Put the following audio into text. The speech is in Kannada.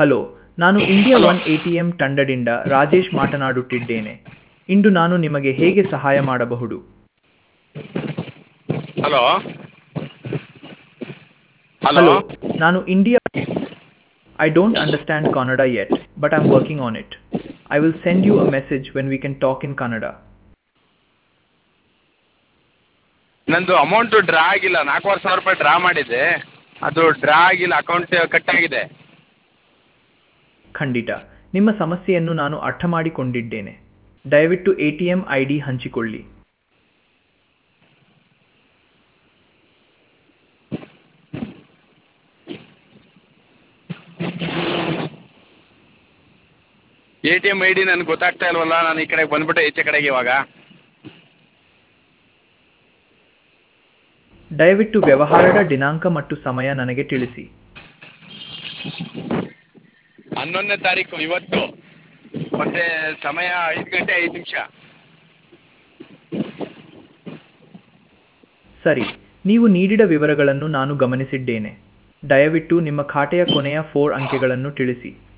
ಹಲೋ ನಾನು India one A T M ತಂಡದಿಂದ ರಾಜೇಶ್ ಮಾತನಾಡುತ್ತಿದ್ದೇನೆ ಇಂದು ನಾನು ನಿಮಗೆ ಹೇಗೆ ಸಹಾಯ ಮಾಡಬಹುದು ಹಲೋ ಹಲೋ ಹಲೋ ನಾನು India I don't understand Kannada yet but I am working on it I will send you a message when we can talk in Kannada ನಂದು ಅಮೌಂಟು ಡ್ರಾ ಆಗಿಲ್ಲ ನಾಲ್ಕೂವರೆ ಸಾವಿರ ರೂಪಾಯಿ ಡ್ರಾ ಮಾಡಿದ್ದೆ ಅದು ಡ್ರಾ ಆಗಿಲ್ಲ ಅಕೌಂಟ್ ಕಟ್ ಆಗಿದೆ ಖಂಡಿತ ನಿಮ್ಮ ಸಮಸ್ಯೆಯನ್ನು ನಾನು ಅರ್ಥ ಮಾಡಿಕೊಂಡಿದ್ದೇನೆ ದಯವಿಟ್ಟು A T M I D ಹಂಚಿಕೊಳ್ಳಿ A T M I D ನನಗೆ ಗೊತ್ತಾಗ್ತಾ ಇಲ್ವಲ್ಲ ನಾನು ಈ ಕಡೆಗೆ ಬಂದ್ಬಿಟ್ಟೆ ಈಚೆ ಕಡೆಗೆ ಇವಾಗ ದಯವಿಟ್ಟು ವ್ಯವಹಾರದ ದಿನಾಂಕ ಮತ್ತು ಸಮಯ ನನಗೆ ತಿಳಿಸಿ ಹನ್ನೊಂದನೇ ತಾರೀಕು ಇವತ್ತು ಮತ್ತೆ ಸಮಯ ಐದು ಗಂಟೆ ಐದು ನಿಮಿಷ ಸರಿ ನೀವು ನೀಡಿದ ವಿವರಗಳನ್ನು ನಾನು ಗಮನಿಸಿದ್ದೇನೆ ದಯವಿಟ್ಟು ನಿಮ್ಮ ಖಾತೆಯ ಕೊನೆಯ ಫೋರ್ ಅಂಕೆಗಳನ್ನು ತಿಳಿಸಿ